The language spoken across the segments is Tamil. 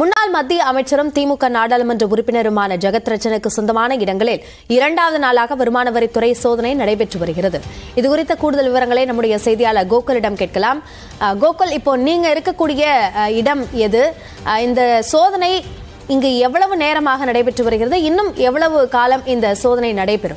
முன்னாள் மத்திய அமைச்சரும் திமுக நாடாளுமன்ற உறுப்பினருமான ஜெகத் ரச்சனுக்கு சொந்தமான இடங்களில் இரண்டாவது நாளாக வருமான வரித்துறை சோதனை நடைபெற்று வருகிறது இது குறித்த கூடுதல் விவரங்களை நம்முடைய செய்தியாளர் கோகுலிடம் கேட்கலாம் அஹ், கோகுல் இப்போ நீங்க இருக்கக்கூடிய அஹ், இடம் எது அஹ், இந்த சோதனை இங்கு எவ்வளவு நேரமாக நடைபெற்று வருகிறது இன்னும் எவ்வளவு காலம் இந்த சோதனை நடைபெறும்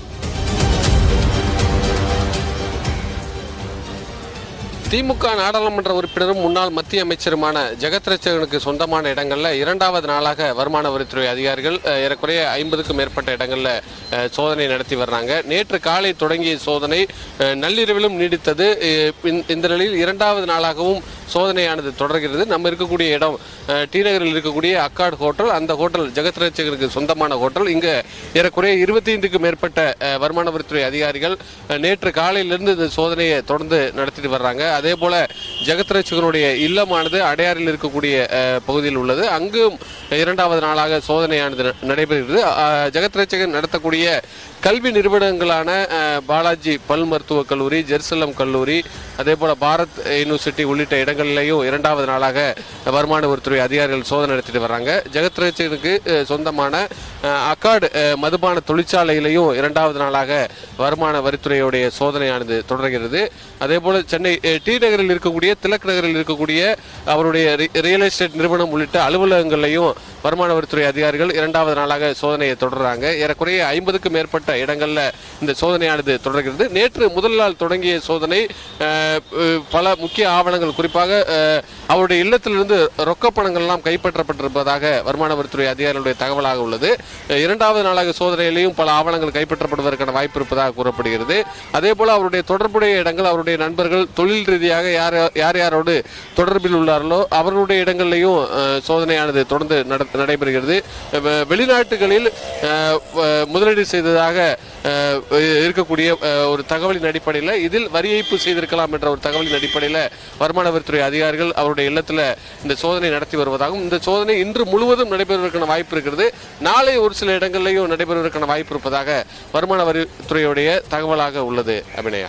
திமுக நாடாளுமன்ற உறுப்பினரும் முன்னாள் மத்திய அமைச்சருமான ஜெகத் ரட்சகனுக்கு சொந்தமான இடங்கள்ல இரண்டாவது நாளாக வருமான வரித்துறை அதிகாரிகள் அஹ், ஏறக்குறைய ஐம்பதுக்கும் மேற்பட்ட இடங்கள்ல அஹ், சோதனை நடத்தி வர்றாங்க நேற்று காலை தொடங்கிய சோதனை அஹ், நள்ளிரவிலும் நீடித்தது அஹ், இந்த- இந்த நிலையில் இரண்டாவது நாளாகவும் சோதனையானது தொடர்கிறது நம்ம இருக்கக்கூடிய இடம் அஹ், டி நகரில் இருக்கக்கூடிய அக்காட் ஹோட்டல் அந்த ஹோட்டல் ஜெகத் ரட்சகனுக்கு சொந்தமான ஹோட்டல் இங்க ஏறக்குறைய இருபத்தி ஐந்துக்கும் மேற்பட்ட அஹ், வருமான வரித்துறை அதிகாரிகள் அஹ், நேற்று காலையிலிருந்து இந்த சோதனையை தொடர்ந்து நடத்திட்டு வர்றாங்க அதே போல ஜெகத் ரட்சகனுடைய இல்லமானது அடையாறில் இருக்கக்கூடிய அஹ், பகுதியில் உள்ளது அங்கும் இரண்டாவது நாளாக சோதனையானது ந- நடைபெறுகிறது அஹ், ஜெகத் ரட்சகன் நடத்தக்கூடிய கல்வி நிறுவனங்களான அஹ், பாலாஜி பல் மருத்துவக் கல்லூரி ஜெருசலம் கல்லூரி அதே போல பாரத் யூனிவர்சிட்டி உள்ளிட்ட இடங்களிலேயும் இரண்டாவது நாளாக வருமான வரித்துறை அதிகாரிகள் சோதனை நடத்திட்டு வர்றாங்க ஜெகத் ரட்சகனுக்கு அஹ், சொந்தமான அஹ், அக்காடு அஹ், மதுபான தொழிற்சாலையிலையும் இரண்டாவது நாளாக வருமான வரித்துறையுடைய சோதனையானது தொடர்கிறது அதே போல சென்னை அஹ், டி நகரில் இருக்கக்கூடிய திலக் நகரில் இருக்கக்கூடிய அவருடைய ரி- ரியல் எஸ்டேட் நிறுவனம் உள்ளிட்ட அலுவலகங்களையும் வருமான வரித்துறை அதிகாரிகள் இரண்டாவது நாளாக சோதனையை தொடர்றாங்க ஏறக்குறைய ஐம்பதுக்கும் மேற்பட்ட இடங்கள்ல இந்த சோதனையானது தொடர்கிறது நேற்று முதல் நாள் தொடங்கிய சோதனை அஹ், அஹ், பல முக்கிய ஆவணங்கள் குறிப்பாக அஹ், அவருடைய இல்லத்திலிருந்து ரொக்க பணங்கள்லாம் கைப்பற்றப்பட்டிருப்பதாக வருமான வரித்துறை அதிகாரிகளுடைய தகவலாக உள்ளது அஹ், இரண்டாவது நாளாக சோதனையிலையும் பல ஆவணங்கள் கைப்பற்றப்படுவதற்கான வாய்ப்பு இருப்பதாக கூறப்படுகிறது அதே போல அவருடைய தொடர்புடைய இடங்கள் அவருடைய நண்பர்கள் தொழில் ரீதியாக யார் யார் யாரோடு தொடர்பில் உள்ளார்களோ அவர்களுடைய இடங்களிலையும் அஹ், சோதனையானது தொடர்ந்து நட- நடைபெறுகிறது அஹ், வெளிநாட்டுகளில் அஹ், அஹ், முதலீடு செய்ததாக அஹ், இருக்கக்கூடிய அஹ், ஒரு தகவலின் அடிப்படையில் இதில் வரி ஏய்ப்பு செய்திருக்கலாம் என்ற ஒரு தகவலின் அடிப்படையில் வருமான வரித்துறை அதிகாரிகள் அவருடைய இல்லத்தில் இந்த சோதனை நடத்தி வருவதாகவும் இந்த சோதனை இன்று முழுவதும் நடைபெறுவதற்கான வாய்ப்பு இருக்கிறது நாளை ஒரு சில இடங்களிலேயும் நடைபெறுவதற்கான வாய்ப்பு இருப்பதாக வருமான வரித்துறையுடைய தகவலாக உள்ளது அபிநயா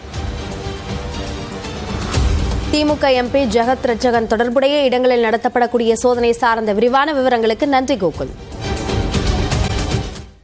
திமுக எம்பி ஜெகத் ரட்சகன் தொடர்புடைய இடங்களில் நடத்தப்படக்கூடிய சோதனை சார்ந்த விரிவான விவரங்களுக்கு நன்றி கோகுல்